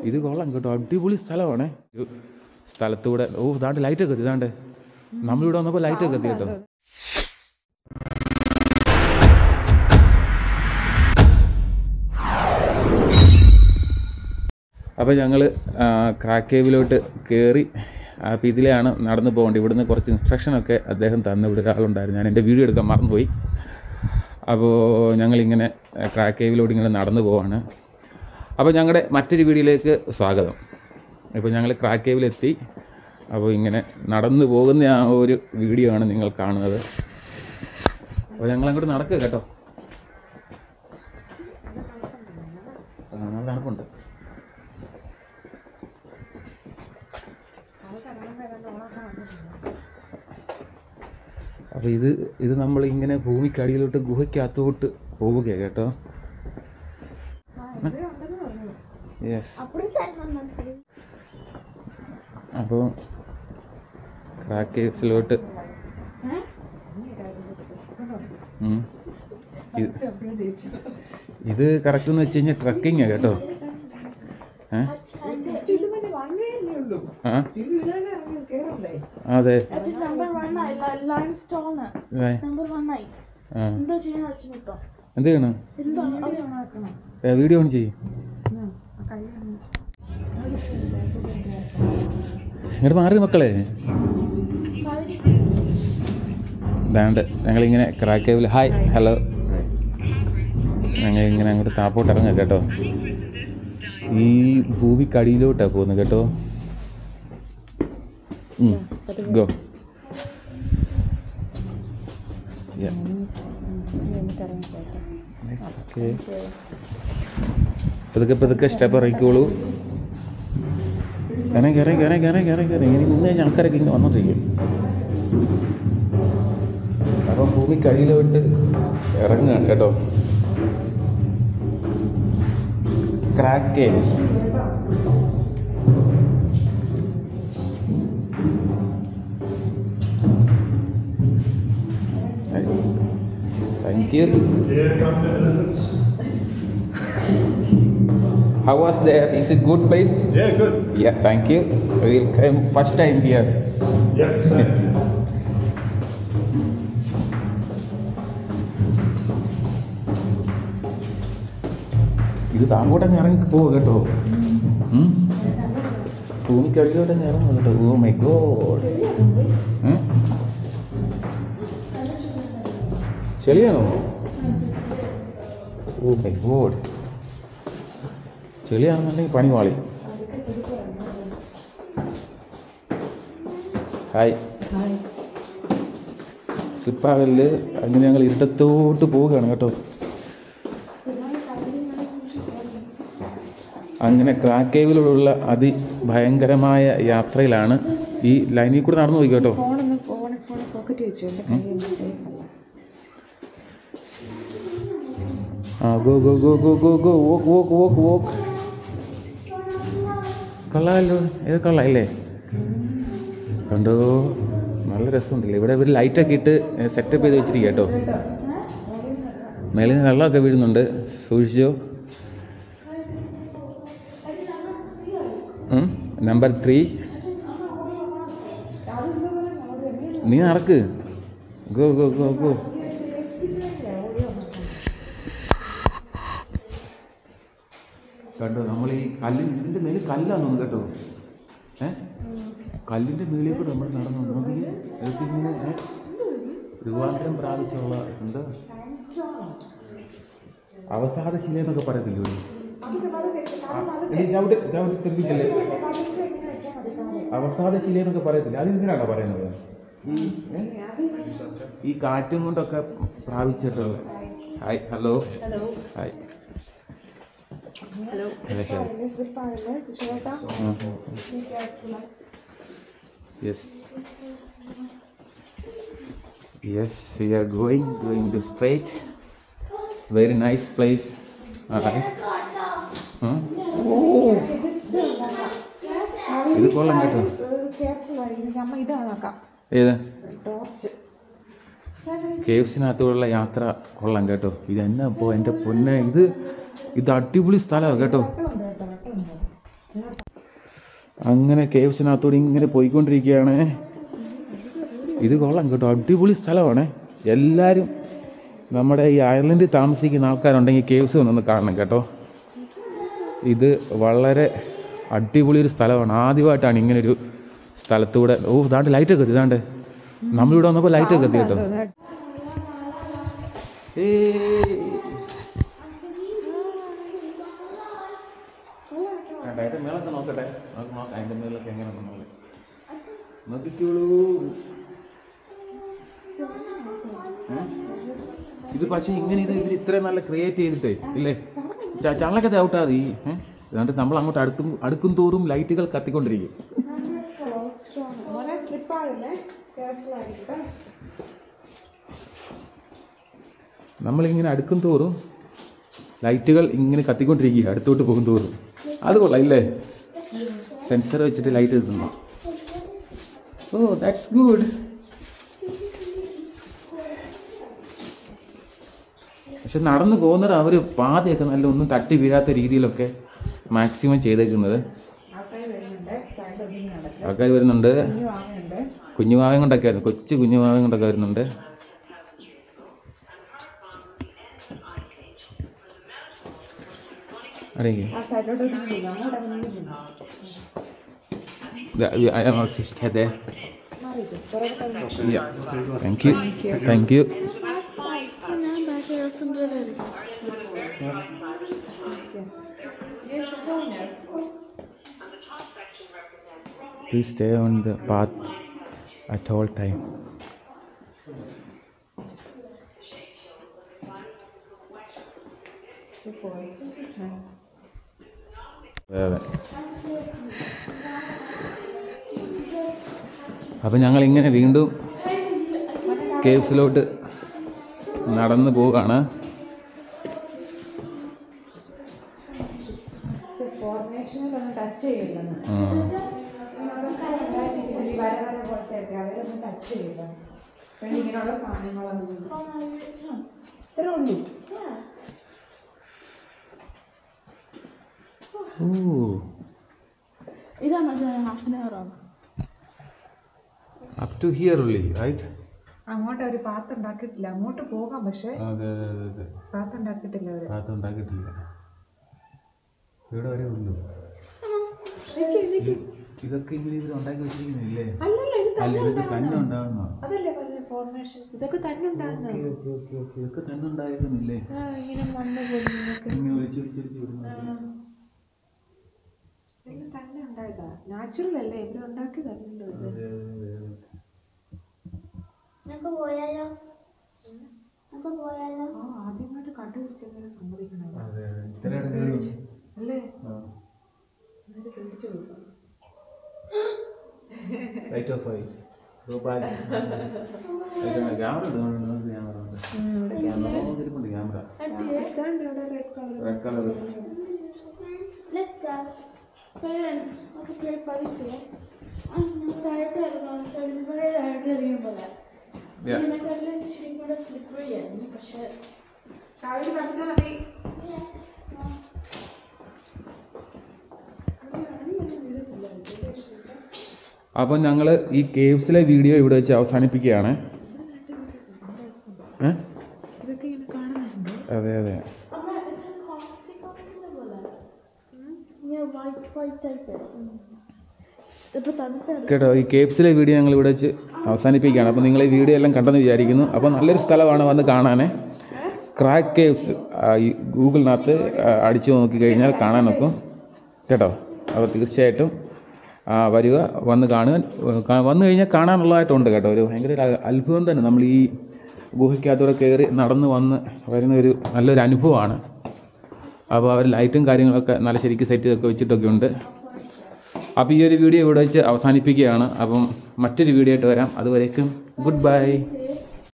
ഇത് കൊള്ളാം കേട്ടോ അടിപൊളി സ്ഥലമാണേ ഒരു സ്ഥലത്തൂടെ ഓ ഇതാണ്ട് ലൈറ്റൊക്കെ എത്തി ഇതാണ്ട് നമ്മളിവിടെ വന്നപ്പോൾ ലൈറ്റൊക്കെ എത്തി കേട്ടോ അപ്പോൾ ഞങ്ങൾ ക്രാക്ക് കേവിലോട്ട് കയറി അപ്പോൾ ഇതിലെയാണ് നടന്നു പോകേണ്ടത് ഇവിടുന്ന് കുറച്ച് ഇൻസ്ട്രക്ഷനൊക്കെ അദ്ദേഹം തന്നു ഇവിടെ ഒരാളുണ്ടായിരുന്നു ഞാൻ എൻ്റെ വീഡിയോ എടുക്കാൻ മറന്നുപോയി അപ്പോൾ ഞങ്ങളിങ്ങനെ ക്രാക്ക് കേവിലോട്ട് ഇങ്ങനെ നടന്നു പോവാണ് അപ്പോൾ ഞങ്ങളുടെ മറ്റൊരു വീഡിയോയിലേക്ക് സ്വാഗതം ഇപ്പോൾ ഞങ്ങൾ ക്രാക്ക് കേവിലെത്തി അപ്പോൾ ഇങ്ങനെ നടന്നു പോകുന്ന ആ ഒരു വീഡിയോ ആണ് നിങ്ങൾ കാണുന്നത് അപ്പോൾ ഞങ്ങൾ അങ്ങോട്ട് നടക്കുക കേട്ടോ ആ, നല്ല തണുപ്പുണ്ട് അപ്പോൾ ഇത് ഇത് നമ്മൾ ഇങ്ങനെ ഭൂമിക്കടിയിലോട്ട് ഗുഹയ്ക്കകത്തോട്ട് പോവുകയാണ് കേട്ടോ യെസ് അപ്പോൾ ക്രാക്ക് കേവ്സിലോട്ട് ഉം. ഇത് ഇത് കറക്റ്റ് എന്ന് വെച്ച് കഴിഞ്ഞാൽ ട്രക്കിങ്ങാണ് കേട്ടോ ഏ ആ അതെ നമ്പർ വൺ ലൈം സ്റ്റോൺ ഏ, നമ്പർ വൺ ആയി ആ എന്തോ ചെയ്യാൻ വെച്ചിട്ടോ എന്ത് ചെയ്യണം എന്തോ ഏ, വീഡിയോ ഓൺ ചെയ്യും ഇങ്ങോട്ട് മാറി മക്കളെ ഇതാണ്ട് ഞങ്ങളിങ്ങനെ ക്രാക്കേവിൽ ഹായ് ഹലോ ഞങ്ങളിങ്ങനെ അങ്ങോട്ട് താപ്പോട്ട് ഇറങ്ങാം കേട്ടോ ഈ ഭൂമിക്കടിയിലോട്ടാണ് പോകുന്നത് കേട്ടോ ഗോ പതുക്കെ പതുക്കെ സ്റ്റെപ്പ് ഇറങ്ങിക്കോളൂ ഇറങ്ങി ഇറങ്ങി ഇറങ്ങി ഇറങ്ങി ഇറങ്ങി ഇറങ്ങി ഇനി മുന്നേ കഴിഞ്ഞ ആൾക്കാരൊക്കെ ഇങ്ങനെ വന്നോണ്ടിരിക്കും അപ്പം ഭൂമി കഴിയിലോട്ട് ഇറങ്ങുകയാണ് കേട്ടോ crack caves thank you How was there? Is it good place? Yeah, good. Yeah, thank you. We'll come first time here. Yeah, same. ഇത് താങ്കോട്ടങ്ങ് ഇറങ്ങി പോവുക കേട്ടോ ഉം? ഭൂമിക്കടിയിലോട്ടങ്ങ് ഇറങ്ങുക കേട്ടോ ഓ മൈ ഗോഡ് ചെളിയാണോ ഓ മൈ ഗോഡ് ചെളിയാണെന്നുണ്ടെങ്കിൽ പണി വാളി ഹായ് സിപ്പാകലില് അങ്ങനെ ഞങ്ങൾ ഇരുട്ടത്തോട്ട് പോവുകയാണ് കേട്ടോ അങ്ങനെ ക്രാക്കേവിലുള്ള അതിഭയങ്കരമായ യാത്രയിലാണ് ഈ ലൈനിൽ കൂടെ നടന്നു പോയി കേട്ടോ ഫോണൊന്ന് ഫോൺ ഫോൺ പോക്കറ്റ് വെച്ചു എൻ്റെ കയ്യിൽ സേഫ് അല്ല ആ go go go go go go walk walk walk walk കൊള്ളാമല്ലോ ഇത് കൊള്ളാമല്ലേ കണ്ടോ നല്ല രസമുണ്ടല്ലേ ഇവിടെ ഇവർ ലൈറ്റൊക്കെ ഇട്ട് സെറ്റപ്പ് ചെയ്ത് വെച്ചിരിക്കുക കേട്ടോ മേളിൽ നിന്ന് വെള്ളമൊക്കെ വീഴുന്നുണ്ട് സൂക്ഷിച്ചോ നമ്പർ ത്രീ നീ നടക്ക് ഗോ ഗോ ഗോ ഗോ കണ്ടോ നമ്മൾ ഈ കല്ലിൻ ഇതിൻ്റെ മേലിൽ കല്ലാന്ന് തോന്നുന്നു കേട്ടോ ഏ കല്ലിൻ്റെ മേളിൽ കൂടെ നമ്മൾ നടന്നു നോക്കി ഇതൊക്കെ ഇങ്ങനെ ഏ? രൂപാന്തരം പ്രാപിച്ചുള്ള എന്താ അവസാദ ശില എന്നൊക്കെ പറയത്തില്ലേ ഒരു? ആ, എടീ, ചവിട്ട് ചവിട്ട് തെറിപ്പിക്കല്ലേ അവസാദ ശില എന്നൊക്കെ പറയത്തില്ല അതെന്തിനാണോ പറയുന്നത് ഈ ഏ? ഈ കാറ്റും കൊണ്ടൊക്കെ പ്രാപിച്ചിട്ടുള്ള hi hello hi hello Yes. Yes, we are going, going to straight. Very nice place. Alright. Huh? Oh. ഇത് കൊള്ളാം കേട്ടോ അമ്മ ഇതാണ് നോക്കാം ഏത് ടോർച്ച് കേവ്സിനകത്തുള്ള യാത്ര കൊള്ളാം കേട്ടോ ഇത് എന്നാ ഇപ്പോൾ എൻ്റെ പൊന്നെ ഇത് ഇത് അടിപൊളി സ്ഥലമാണ് കേട്ടോ അങ്ങനെ കേവ്സിനകത്തൂടെ ഇങ്ങനെ പോയിക്കൊണ്ടിരിക്കുകയാണ് ഇത് കൊള്ളാം കേട്ടോ അടിപൊളി സ്ഥലമാണ് എല്ലാവരും നമ്മുടെ ഈ അയർലൻഡിൽ താമസിക്കുന്ന ആൾക്കാരുണ്ടെങ്കിൽ കേവ്സ് ഒന്നൊന്ന് കാണണം കേട്ടോ ഇത് വളരെ അടിപൊളി ഒരു സ്ഥലമാണ് ആദ്യമായിട്ടാണ് ഇങ്ങനൊരു സ്ഥലത്തൂടെ ഓ ഇതാണ്ട് ലൈറ്റൊക്കെ എത്തി ഇതാണ്ട് നമ്മളിവിടെ വന്നപ്പോൾ ലൈറ്റൊക്കെ എത്തി കേട്ടോ ഏയ്. വേണ്ട, അതിന്റെ മേളൊക്കെ നോക്കട്ടെ നമുക്ക് നോക്കാം അതിന്റെ മേലൊക്കെ എങ്ങനെയാണെന്നുള്ളത് നോക്കിക്കോളൂ ഏ? ഇത് പക്ഷേ ഇങ്ങനെ ഇത് ഇവർ ഇത്രയും നല്ല ക്രിയേറ്റ് ചെയ്തിട്ടേ ഇല്ലേ ച- ചള്ളൊക്കെ ചവിട്ടാതെ ഈ ഏഹ് എന്നിട്ട് നമ്മൾ അങ്ങോട്ട് അടുക്കും അടുക്കും തോറും ലൈറ്റുകൾ കത്തിക്കൊണ്ടിരിക്കും മോനെ സ്ലിപ്പാകല്ലേ കെയർഫുൾ ആയിരിക്കട്ടെ നമ്മളിങ്ങനെ അടുക്കും തോറും ലൈറ്റുകൾ ഇങ്ങനെ കത്തിക്കൊണ്ടിരിക്കുക അടുത്തോട്ട് പോകും തോറും അത് കൊള്ളാം ഇല്ലേ സെൻസർ വെച്ചിട്ട് ലൈറ്റ് എത്തുന്നു ഓ ദാറ്റ്സ് ഗുഡ് പക്ഷെ നടന്നു പോകുന്നത് അവർ പാതയൊക്കെ നല്ല ഒന്നും തട്ടി വീഴാത്ത രീതിയിലൊക്കെ മാക്സിമം ചെയ്തേക്കുന്നത് ആൾക്കാർ വരുന്നുണ്ട് സൈഡ് ഒതുങ്ങി നടക്കും ആൾക്കാർ വരുന്നുണ്ട് കുഞ്ഞു വാങ്ങുന്നുണ്ട് കുഞ്ഞുമാവൻ കൊണ്ടൊക്കെ ആയിരുന്നു കൊച്ചു കുഞ്ഞുമാവൻ കൊണ്ടൊക്കെ വരുന്നുണ്ട് അറിയില്ലേ ആ സൈഡിലോട്ട് ഒതുങ്ങി അങ്ങോട്ട് അങ്ങനെ നിന്നു Yeah, yeah, I am also there. മാറിയിട്ട് പുറകെ തന്നെ Yeah. Thank you. Thank you. ഞാൻ ബാക്കി ദിവസം വരും Please stay on the path at all time. അതെ അതെ അപ്പം ഞങ്ങൾ ഇങ്ങനെ വീണ്ടും കേവ്സിലോട്ട് നടന്നു പോവുകയാണ് ഫോർമേഷനിലൊന്നും ടച്ച് ചെയ്യില്ലെന്ന് ഉം. ഈ വര വര പോലത്തെ ഒക്കെ അവരൊന്നും ടച്ച് ചെയ്യില്ല പിന്നെ ഇങ്ങനെയുള്ള സാധനങ്ങളൊന്നും ഇത്രേ ഉള്ളൂ ഓ ഇതാണ് ഹാഫ് ആൻ അവർ ആണ് അപ് ടു ഹിയർ ഉള്ളി റൈറ്റ് അങ്ങോട്ട് ഒരു പാത്ത് ഉണ്ടാക്കിയിട്ടില്ല അങ്ങോട്ട് പോകാം പക്ഷെ അതെ അതെ അതെ അതെ പാത്ത് ഉണ്ടാക്കിയിട്ടില്ല അവര് ഭാഗത്ത് ഉണ്ടാക്കിയിട്ടില്ല ഇവിടെ വരെ ഉള്ളൂ ഇതൊക്കെ ഇങ്ങനെ ഇവർ ഉണ്ടാക്കി വെച്ചിരിക്കുന്നില്ലേ അല്ലല്ല ഇത് അല്ല ഇതൊക്കെ തന്നെ ഉണ്ടാകുന്ന അതല്ലേ പറഞ്ഞ ഫോർമേഷൻസ് ഇതൊക്കെ തന്നെ ഉണ്ടാകുന്ന ഓക്കെ ഓക്കെ ഓക്കെ ഇതൊക്കെ തന്നെ ഉണ്ടായിരുന്നില്ലേ ഇങ്ങനെ മണ്ണ് പൊടിഞ്ഞൊക്കെ ഇങ്ങനെ ഒളിച്ച് ഒളിച്ചൊളിച്ച് വരുന്നത് എല്ലാം തന്നെ ഉണ്ടായതാ നാച്ചുറൽ അല്ലേ ഇവിടെ ഉണ്ടാക്കിയതല്ലല്ലോ ഇത് അതെ, അതെ, അതെ. നമുക്ക് പോയാലോ നമുക്ക് പോയാലോ ആ ആദ്യമായിട്ട് കണ്ടുപിടിച്ചെങ്ങനെ സമ്മതിക്കണം അതെ, അതെ. ഇത്രയും കയറി വന്നു. അല്ലേ ആ. എന്നിട്ട് പേടിച്ചു കൊടുക്കണം Light off ആയി. Go back. ക്യാമറ ഉണ്ട് നമുക്ക് ക്യാമറ ഉണ്ട് നമുക്ക് ഇരിപ്പുണ്ട് ക്യാമറ സ്റ്റാൻഡ് അവിടെ red colour red colour Let's go. Parent, നമുക്ക് play കളിക്കുക. ആ, ഞാൻ താഴത്തായിരുന്നു. സെവൻത് ആയിട്ട് എറിയുമ്പോൾ Yeah. ഇതിനെക്കാട്ടിലും ഇച്ചിരി കൂടെ സ്ലിപ്പറി ആയിരുന്നു പക്ഷെ താഴെ പറഞ്ഞാൽ മതി അപ്പോൾ ഞങ്ങൾ ഈ കേവ്സിലെ വീഡിയോ ഇവിടെ വെച്ച് അവസാനിപ്പിക്കുകയാണ് ഏ? ഇതൊക്കെ ഇങ്ങനെ കാണുന്നുണ്ട് അതെ അതെ അമ്മ ഇത് പ്ലാസ്റ്റിക് ബോക്സിന്റെ പോലെ ഇങ്ങനെ വൈറ്റ് വൈറ്റ് ടൈപ്പ് ഇപ്പൊ തണുത്ത കേട്ടോ ഈ കേപ്സിലെ വീഡിയോ ഞങ്ങൾ ഇവിടെ വെച്ച് അവസാനിപ്പിക്കുകയാണ് അപ്പോൾ നിങ്ങൾ ഈ വീഡിയോ എല്ലാം കണ്ടെന്ന് വിചാരിക്കുന്നു അപ്പോൾ നല്ലൊരു സ്ഥലമാണ് വന്ന് കാണാനേ ക്രാക്ക് കേവ്സ് ഈ ഗൂഗിളിനകത്ത് ആ, അടിച്ചു നോക്കി കഴിഞ്ഞാൽ കാണാൻ നോക്കും കേട്ടോ അപ്പോൾ തീർച്ചയായിട്ടും ആ, വരിക വന്ന് കാണുക കാ- വന്നു കഴിഞ്ഞാൽ കാണാനുള്ളതായിട്ടുണ്ട് കേട്ടോ ഒരു ഭയങ്കര ഒരു അത്ഭുതം തന്നെ നമ്മൾ ഈ ഗുഹയ്ക്കകത്തൂടെ കയറി നടന്ന് വന്ന് വരുന്ന ഒരു നല്ലൊരു അനുഭവമാണ് അപ്പോൾ അവർ ലൈറ്റും കാര്യങ്ങളൊക്കെ നല്ല ശരിക്കും സെറ്റ് ചെയ്തൊക്കെ വെച്ചിട്ടൊക്കെ ഉണ്ട് അപ്പോൾ ഈ ഒരു വീഡിയോ ഇവിടെ വെച്ച് അവസാനിപ്പിക്കുകയാണ് അപ്പം മറ്റൊരു വീഡിയോ ആയിട്ട് വരാം അതുവരേക്കും ഗുഡ് ബൈ